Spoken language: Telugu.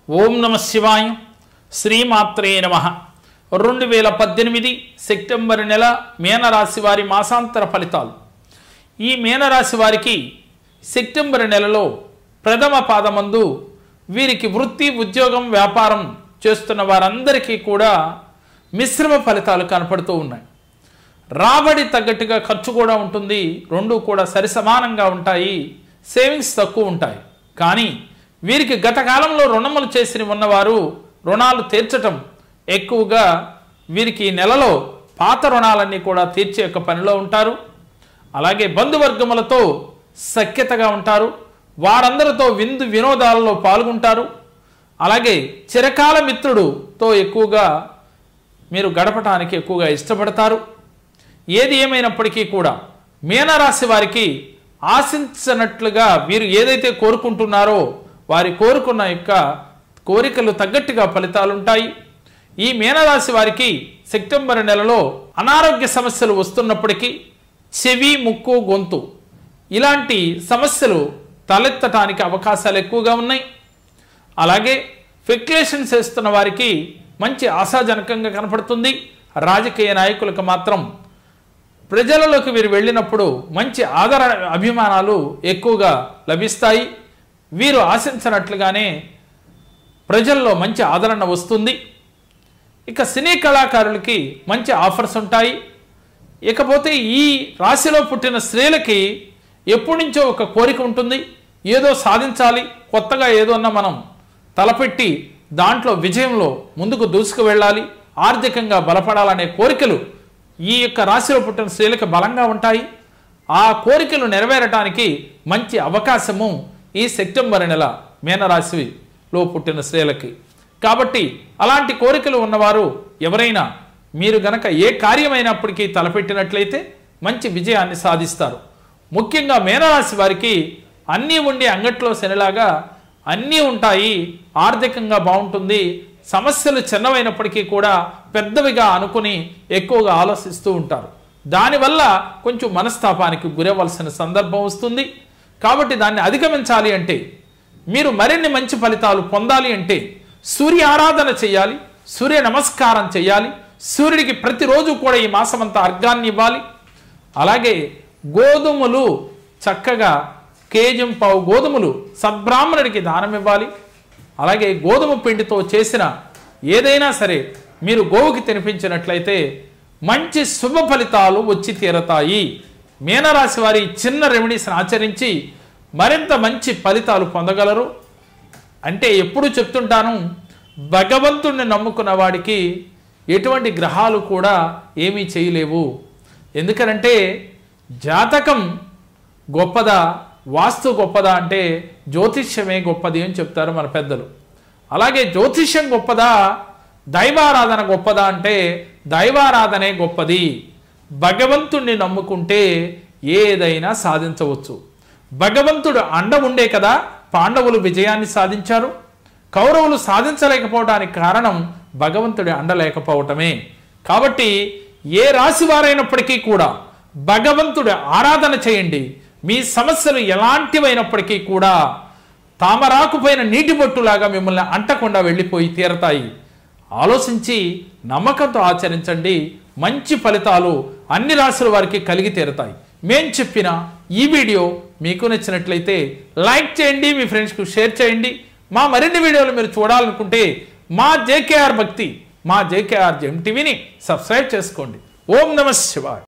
ఓం నమ శివాయ శ్రీమాత్రే నమ రెండు వేల పద్దెనిమిది సెప్టెంబర్ నెల మీనరాశి వారి మాసాంతర ఫలితాలు ఈ మీనరాశి వారికి సెప్టెంబర్ నెలలో ప్రథమ పాదమందు వీరికి వృత్తి ఉద్యోగం వ్యాపారం చేస్తున్న వారందరికీ కూడా మిశ్రమ ఫలితాలు కనపడుతూ ఉన్నాయి రాబడి తగ్గట్టుగా ఖర్చు కూడా ఉంటుంది రెండు కూడా సరిసమానంగా ఉంటాయి సేవింగ్స్ తక్కువ ఉంటాయి కానీ వీరికి గత కాలంలో రుణములు చేసి ఉన్నవారు రుణాలు తీర్చటం ఎక్కువగా వీరికి ఈ నెలలో పాత రుణాలన్నీ కూడా తీర్చే యొక్క పనిలో ఉంటారు అలాగే బంధువర్గములతో సఖ్యతగా ఉంటారు వారందరితో విందు వినోదాలలో పాల్గొంటారు అలాగే చిరకాల మిత్రుడుతో ఎక్కువగా మీరు గడపటానికి ఎక్కువగా ఇష్టపడతారు ఏది ఏమైనప్పటికీ కూడా మీనరాశి వారికి ఆశించినట్లుగా వీరు ఏదైతే కోరుకుంటున్నారో వారి కోరుకున్న యొక్క కోరికలు తగ్గట్టుగా ఫలితాలు ఉంటాయి ఈ మీనరాశి వారికి సెప్టెంబర్ నెలలో అనారోగ్య సమస్యలు వస్తున్నప్పటికీ చెవి ముక్కు గొంతు ఇలాంటి సమస్యలు తలెత్తటానికి అవకాశాలు ఎక్కువగా ఉన్నాయి అలాగే ఫిక్లేషన్ చేస్తున్న వారికి మంచి ఆశాజనకంగా కనపడుతుంది రాజకీయ నాయకులకు మాత్రం ప్రజలలోకి వీరు వెళ్ళినప్పుడు మంచి ఆదర అభిమానాలు ఎక్కువగా లభిస్తాయి వీరు ఆశించినట్లుగానే ప్రజల్లో మంచి ఆదరణ వస్తుంది ఇక సినీ కళాకారులకి మంచి ఆఫర్స్ ఉంటాయి ఇకపోతే ఈ రాశిలో పుట్టిన స్త్రీలకి ఎప్పటి నుంచో ఒక కోరిక ఉంటుంది ఏదో సాధించాలి కొత్తగా ఏదోన్నా మనం తలపెట్టి దాంట్లో విజయంలో ముందుకు దూసుకు వెళ్ళాలి ఆర్థికంగా బలపడాలనే కోరికలు ఈ యొక్క రాశిలో పుట్టిన స్త్రీలకు బలంగా ఉంటాయి ఆ కోరికలు నెరవేరటానికి మంచి అవకాశము ఈ సెప్టెంబర్ నెల మీనరాశిలో పుట్టిన స్త్రీలకి కాబట్టి అలాంటి కోరికలు ఉన్నవారు ఎవరైనా మీరు గనక ఏ కార్యమైనప్పటికీ తలపెట్టినట్లయితే మంచి విజయాన్ని సాధిస్తారు ముఖ్యంగా మీనరాశి వారికి అన్నీ ఉండి అంగట్లో శనిలాగా అన్నీ ఉంటాయి ఆర్థికంగా బాగుంటుంది సమస్యలు చిన్నవైనప్పటికీ కూడా పెద్దవిగా అనుకుని ఎక్కువగా ఆలోచిస్తూ ఉంటారు దానివల్ల కొంచెం మనస్తాపానికి గురవలసిన సందర్భం వస్తుంది కాబట్టి దాన్ని అధిగమించాలి అంటే మీరు మరిన్ని మంచి ఫలితాలు పొందాలి అంటే సూర్య ఆరాధన చేయాలి సూర్య నమస్కారం చేయాలి సూర్యుడికి ప్రతిరోజు కూడా ఈ మాసమంతా అర్ఘాన్ని ఇవ్వాలి అలాగే గోధుమలు చక్కగా కేజం పావు గోధుమలు సద్బ్రాహ్మణుడికి దానం ఇవ్వాలి అలాగే గోధుమ పిండితో చేసిన ఏదైనా సరే మీరు గోవుకి తినిపించినట్లయితే మంచి శుభ ఫలితాలు వచ్చి తీరతాయి మీనరాశి వారి చిన్న రెమెడీస్ని ఆచరించి మరింత మంచి ఫలితాలు పొందగలరు అంటే ఎప్పుడు చెప్తుంటాను భగవంతుణ్ణి నమ్ముకున్న వాడికి ఎటువంటి గ్రహాలు కూడా ఏమీ చేయలేవు ఎందుకనంటే జాతకం గొప్పదా వాస్తు గొప్పదా అంటే జ్యోతిష్యమే గొప్పది అని చెప్తారు మన పెద్దలు అలాగే జ్యోతిష్యం గొప్పదా దైవారాధన గొప్పదా అంటే దైవారాధనే గొప్పది భగవంతుణ్ణి నమ్ముకుంటే ఏదైనా సాధించవచ్చు భగవంతుడు అండ ఉండే కదా పాండవులు విజయాన్ని సాధించారు కౌరవులు సాధించలేకపోవడానికి కారణం భగవంతుడి అండ లేకపోవటమే కాబట్టి ఏ రాశి వారైనప్పటికీ కూడా భగవంతుడి ఆరాధన చేయండి మీ సమస్యలు ఎలాంటివైనప్పటికీ కూడా తామరాకు పైన నీటి బొట్టులాగా మిమ్మల్ని అంటకుండా వెళ్ళిపోయి తీరతాయి ఆలోచించి నమ్మకంతో ఆచరించండి మంచి ఫలితాలు అన్ని రాశుల వారికి కలిగి తీరతాయి మేం చెప్పిన ఈ వీడియో మీకు నచ్చినట్లయితే లైక్ చేయండి మీ ఫ్రెండ్స్కి షేర్ చేయండి మా మరిన్ని వీడియోలు మీరు చూడాలనుకుంటే మా జేకేఆర్ భక్తి మా జేకేఆర్ జెమ్ టీవీని సబ్స్క్రైబ్ చేసుకోండి ఓం నమ శివాయ్